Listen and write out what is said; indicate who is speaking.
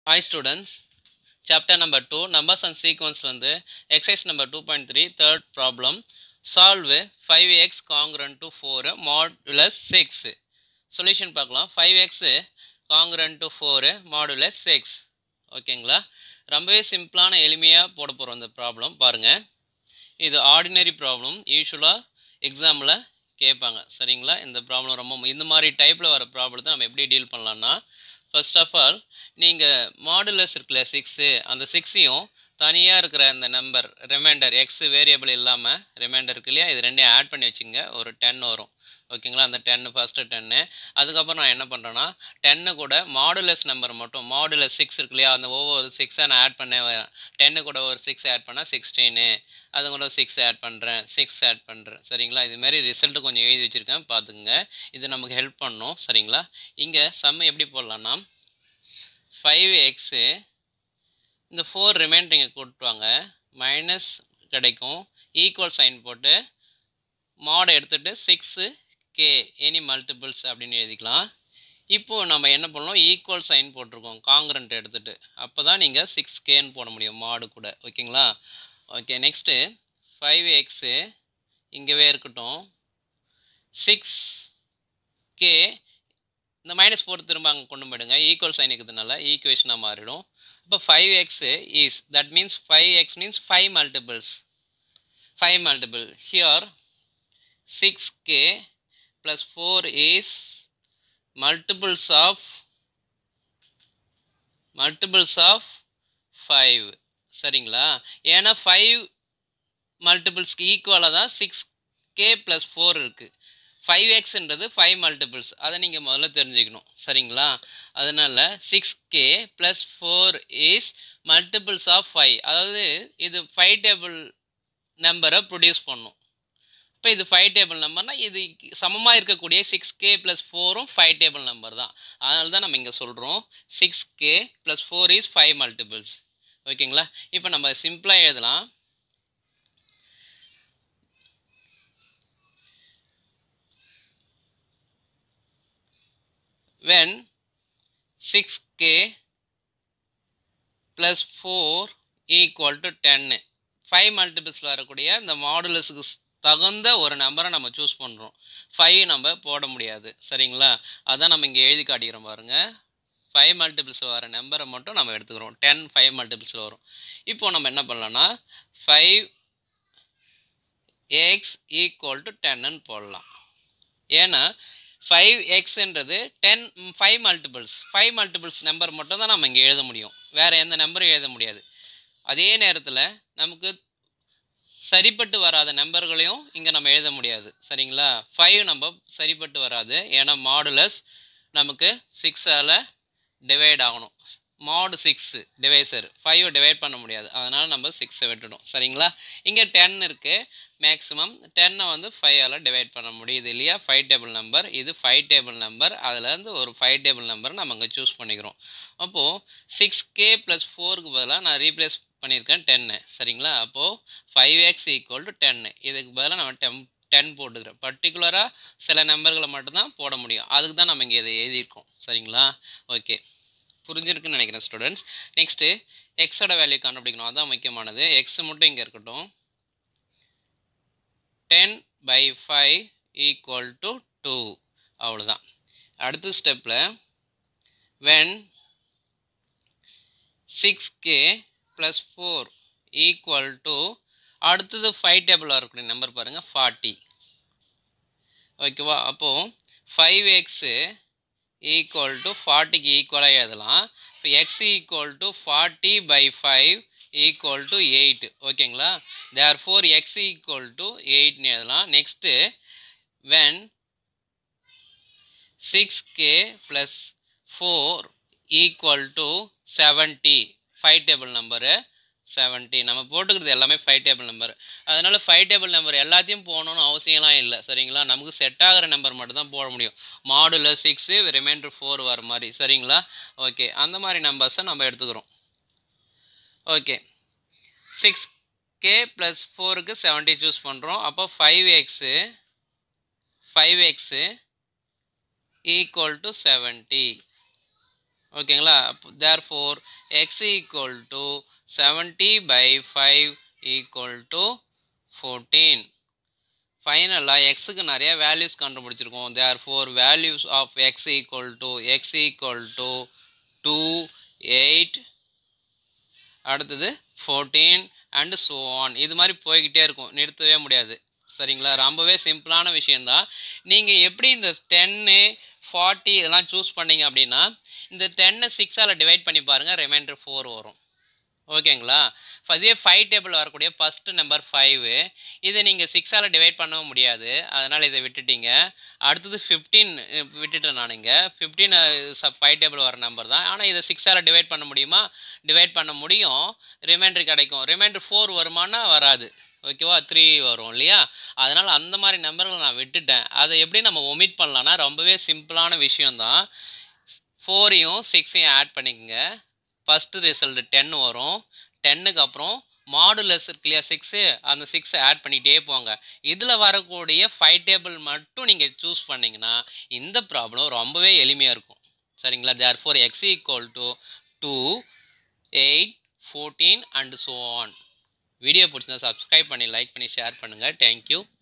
Speaker 1: Hi students, chapter number 2, numbers and sequence வந்து exercise number 2.3, third problem, solve 5x congruent to 4 modulus 6. Solution பார்க்கலாம் 5x congruent to 4 modulus 6. ஓகேங்களா ரொம்பவே சிம்பிளான எளிமையாக போட போகிறோம் இந்த ப்ராப்ளம் பாருங்கள் இது ஆர்டினரி ப்ராப்ளம் யூஸ்வலாக எக்ஸாமில் கேட்பாங்க சரிங்களா இந்த ப்ராப்ளம் ரொம்ப இந்த மாதிரி டைப்பில் வர ப்ராப்ளத்தை நம்ம எப்படி டீல் பண்ணலான்னா ஃபர்ஸ்ட் ஆஃப் ஆல் நீங்கள் மாடுலஸ் இருக்குல்ல சிக்ஸு அந்த சிக்ஸையும் தனியாக இருக்கிற அந்த நம்பர் ரிமைண்டர் எக்ஸ் வேரியபிள் இல்லாமல் ரிமைண்டர் இருக்கு இல்லையா இது ரெண்டையும் ஆட் பண்ணி வச்சுங்க ஒரு டென் வரும் ஓகேங்களா அந்த டென்னு ஃபஸ்ட்டு டென்னு அதுக்கப்புறம் நான் என்ன பண்ணுறேன்னா டென்னு கூட மாடுலஸ் நம்பர் மட்டும் மாடுலஸ் சிக்ஸ் இருக்கு இல்லையா அந்த ஒவ்வொரு சிக்ஸை நான் ஆட் பண்ண டென்னு கூட ஒரு சிக்ஸ் ஆட் பண்ணால் சிக்ஸ்டீனு அது கூட சிக்ஸ் ஆட் பண்ணுறேன் சிக்ஸ் ஆட் பண்ணுறேன் சரிங்களா இதுமாரி ரிசல்ட்டு கொஞ்சம் எழுதி வச்சுருக்கேன் பார்த்துக்குங்க இது நமக்கு ஹெல்ப் பண்ணும் சரிங்களா இங்கே சம் எப்படி போடலான்னா ஃபைவ் எக்ஸு இந்த ஃபோர் ரிமைண்டர் இங்கே கூட்டுவாங்க மைனஸ் கிடைக்கும் ஈக்குவல் சைன் போட்டு மாடை எடுத்துகிட்டு சிக்ஸு கே எனி மல்டிபிள்ஸ் அப்படின்னு எழுதிக்கலாம் இப்போது நம்ம என்ன பண்ணலாம் ஈக்குவல் சைன் போட்டிருக்கோம் காங்கிரண்ட் எடுத்துகிட்டு அப்போ தான் நீங்கள் சிக்ஸ் கேன்னு போட முடியும் மாடு கூட ஓகேங்களா ஓகே நெக்ஸ்ட்டு ஃபைவ் எக்ஸு இங்கேவே இருக்கட்டும் சிக்ஸ் கே இந்த மைனஸ் ஃபோர் திரும்ப அங்கே கொண்டு போயிடுங்க ஈக்குவல் சைன் இருக்கிறதுனால ஈக்குவேஷனாக மாறிடும் இப்போ five X is that means five X means five multiples five multiple here six K plus four is multiples of multiples of five சரிங்களா ஏன்னா ஃபைவ் மல்டிபிள்ஸ்க்கு ஈக்குவலாக தான் சிக்ஸ் கே ப்ளஸ் ஃபோர் இருக்குது ஃபைவ் எக்ஸ்ன்றது ஃபைவ் மல்டிபிள்ஸ் அதை நீங்கள் முதல்ல தெரிஞ்சுக்கணும் சரிங்களா அதனால் six K plus four is multiples of five அதாவது இது ஃபைவ் டேபிள் நம்பரை ப்ரொடியூஸ் பண்ணும் இப்போ இது ஃபைவ் டேபிள் நம்பர்னால் இது சமமாக இருக்கக்கூடிய சிக்ஸ் கே ப்ளஸ் ஃபோரும் ஃபைவ் டேபிள் நம்பர் தான் அதனால தான் நம்ம இங்கே சொல்கிறோம் six K plus four is five multiples ஓகேங்களா இப்போ நம்ம சிம்பிளாக எழுதலாம் when 6k plus 4 equal to 10 five மல்டிபிள்ஸில் வரக்கூடிய இந்த மாடுலஸுக்கு தகுந்த ஒரு நம்பரை நம்ம சூஸ் பண்ணுறோம் ஃபைவ் நம்ம போட முடியாது சரிங்களா அதான் நம்ம இங்கே எழுதி காட்டிக்கிறோம் பாருங்கள் ஃபைவ் மல்டிபிள்ஸ் வர நம்பரை மட்டும் நம்ம எடுத்துக்கிறோம் டென் ஃபைவ் மல்டிபிள்ஸில் வரும் இப்போது நம்ம என்ன பண்ணலாம்னா ஃபைவ் எக்ஸ் ஈக்குவல் டு டென்னு போடலாம் ஏன்னா ஃபைவ் எக்ஸ்ன்றது ten five multiples five multiples number மட்டும் தான் நம்ம இங்கே எழுத முடியும் வேறு எந்த நம்பரும் எழுத முடியாது அதே நேரத்தில் நமக்கு சரிப்பட்டு வராத நம்பர்களையும் இங்கே நம்ம எழுத முடியாது சரிங்களா ஃபைவ் நம்ம சரிப்பட்டு வராது ஏன்னா மாடுலஸ் நமக்கு சிக்ஸால் டிவைட் ஆகணும் மாடு சிக்ஸு டிவைசர் ஃபைவ் டிவைட் பண்ண முடியாது அதனால் நம்ம சிக்ஸை விட்டுடும் சரிங்களா இங்கே டென் இருக்குது மேக்ஸிமம் டென்னை வந்து ஃபைவால் டிவைட் பண்ண முடியுது இல்லையா ஃபைவ் டேபிள் நம்பர் இது ஃபைவ் டேபிள் நம்பர் அதுலேருந்து ஒரு ஃபைவ் டேபிள் நம்பர் நம்ம இங்கே சூஸ் பண்ணிக்கிறோம் அப்போது சிக்ஸ் கே ப்ளஸ் ஃபோருக்கு பதிலாக நான் ரீப்ளேஸ் பண்ணியிருக்கேன் டென்னு சரிங்களா அப்போது ஃபைவ் எக்ஸ் ஈக்குவல் டு டென்னு இதுக்கு பதிலாக நம்ம டெம் டென் போட்டுக்கிறோம் பர்டிகுலராக சில நம்பர்களை மட்டும்தான் போட முடியும் அதுக்கு தான் நம்ம இங்கே இதை எழுதியிருக்கோம் சரிங்களா ஓகே புரிஞ்சிருக்குன்னு நினைக்கிறேன் ஸ்டூடெண்ட்ஸ் நெக்ஸ்ட்டு எக்ஸோட வேல்யூ கண்டுபிடிக்கணும் அதுதான் முக்கியமானது எக்ஸ் மட்டும் இங்கே இருக்கட்டும் ten by five equal to two அவ்வளோதான் அடுத்த ஸ்டெப்பில் when six K plus four equal to அடுத்தது ஃபைவ் டேபிள் வரக்கூடிய நம்பர் பாருங்கள் ஃபார்ட்டி ஓகேவா அப்போது ஃபைவ் எக்ஸு ஈக்குவல் டு ஃபார்ட்டிக்கு ஈக்குவலாக எழுதலாம் இப்போ X equal to forty by five equal to eight ஓகேங்களா therefore X equal to எயிட்னு எழுதலாம் next when six K plus four equal to seventy five table number seventy நம்ம போட்டுக்கிறது எல்லாமே ஃபைவ் டேபிள் நம்பர் அதனால் ஃபைவ் டேபிள் நம்பர் எல்லாத்தையும் போகணுன்னு அவசியம்லாம் இல்லை சரிங்களா நமக்கு செட் ஆகிற நம்பர் மட்டும் தான் போட முடியும் மாடுல சிக்ஸு ரிமைண்டர் ஃபோர் வர மாதிரி சரிங்களா ஓகே அந்த மாதிரி நம்பர்ஸை நம்ம எடுத்துக்கிறோம் ஓகே சிக்ஸ் கே ப்ளஸ் ஃபோருக்கு செவன்ட்டி சூஸ் பண்ணுறோம் அப்போ five X five X equal to seventy ஓகேங்களா therefore X equal to seventy by five equal to fourteen ஃபைனலாக எக்ஸுக்கு நிறைய வேல்யூஸ் கண்டுபிடிச்சிருக்கோம் therefore values of X equal to X equal to two eight அடுத்தது fourteen and so on இது மாதிரி போய்கிட்டே இருக்கும் நிறுத்தவே முடியாது சரிங்களா ரொம்பவே சிம்பிளான விஷயந்தான் நீங்கள் எப்படி இந்த டென்னு ஃபார்ட்டி இதெல்லாம் சூஸ் பண்ணீங்க அப்படின்னா இந்த டென்னை சிக்ஸால் டிவைட் பண்ணி பாருங்கள் ரிமைண்டர் ஃபோர் வரும் ஓகேங்களா அதே ஃபைவ் டேபிள் வரக்கூடிய ஃபஸ்ட்டு நம்பர் ஃபைவு இதை நீங்கள் சிக்ஸால் டிவைட் பண்ணவும் முடியாது அதனால் இதை விட்டுட்டீங்க அடுத்தது ஃபிஃப்டீன் விட்டுட்டேன் நான் இங்கே ஃபிஃப்டீன் ஃபைவ் டேபிள் வர நம்பர் தான் ஆனால் இதை சிக்ஸால் டிவைட் பண்ண முடியுமா டிவைட் பண்ண முடியும் ரிமைண்டர் கிடைக்கும் ரிமைண்டர் ஃபோர் வருமானா வராது ஓகேவா த்ரீ வரும் இல்லையா அதனால் அந்த மாதிரி நம்பர்களை நான் விட்டுட்டேன் அதை எப்படி நம்ம ஒமிட் பண்ணலான்னா ரொம்பவே சிம்பிளான விஷயந்தான் ஃபோரையும் சிக்ஸையும் ஆட் பண்ணிக்கோங்க ஃபஸ்ட்டு ரிசல்ட் டென் வரும் டென்னுக்கு அப்புறம் மாடுலஸ் இருக்கு இல்லையா சிக்ஸு அந்த சிக்ஸை ஆட் பண்ணிகிட்டே போங்க இதில் வரக்கூடிய ஃபைவ் டேபிள் மட்டும் நீங்கள் சூஸ் பண்ணிங்கன்னா இந்த ப்ராப்ளம் ரொம்பவே எளிமையாக இருக்கும் சரிங்களா therefore X equal to two eight fourteen and so on video பிடிச்சிருந்தா சப்ஸ்கிரைப் பண்ணி லைக் பண்ணி ஷேர் பண்ணுங்கள் தேங்க்யூ